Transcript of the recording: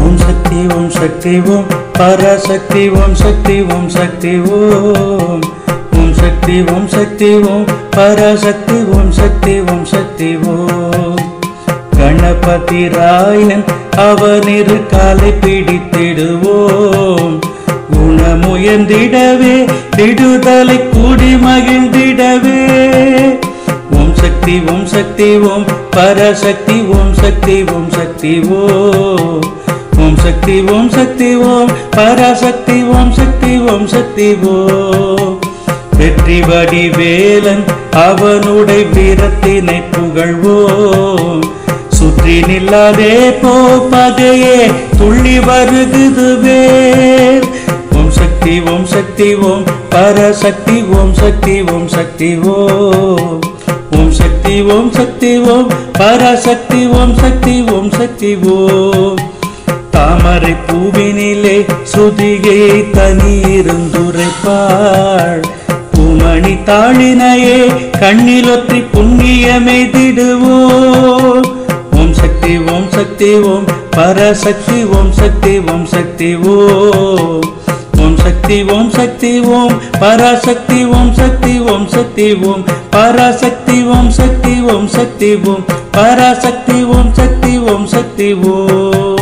ஓம் சக்தி ஓம் சக்தி ஓம் பராசக்தி ஓம் சக்தி ஓம் சக்தி ஓம் ஓம் சக்தி ஓம் சக்தி ஓம் பராசக்தி ஓம் சக்தி ஓம் சக்தி ஓம் கணபதி ராயன் அவனிரு காலை பிடித்திடுவோம் குணமுயர்ந்திடவே விடுதலை கூடி மகிழ்ந்திடவே ஓம் சக்தி ஓம் சக்தி ஓம் பராசக்தி ஓம் சக்தி ஓம் சக்தி ஓம் ஓம் சக்தி ஓம் சக்தி ஓம் பராசக்தி ஓம் சக்தி ஓம் சக்தி ஓம் வெற்றி வடிவேலன் அவனுடைய வீரத்தினை புகழ்வோம் சுற்றி நில்லாதே போ பகையே துள்ளி வருகுதுவே ஓம் சக்தி ஓம் சக்தி ஓம் பரசக்தி ஓம் சக்தி ஓம் சக்தி ஓம் ஓம் சக்தி ஓம் சக்தி ஓம் பராசக்தி ஓம் சக்தி ஓம் சக்தி ஓம் தாமரை பூவினிலே சுதிகை தனியிருந்துரைப்பாள் பூமணி தாளினையே கண்ணிலொற்றி புண்ணியமே திடுவோம் ஓம் சக்தி ஓம் சக்தி ஓம் பரசக்தி ஓம் சக்தி ஓம் சக்தி ஓம் ஓம் சக்தி ஓம் சக்தி ஓம் பராசக்தி ஓம் சக்தி ஓம் சக்தி ஓம் பராசக்தி ஓம் சக்தி ஓம் சக்தி ஓம் பராசக்தி ஓம் சக்தி ஓம் சக்தி ஓம்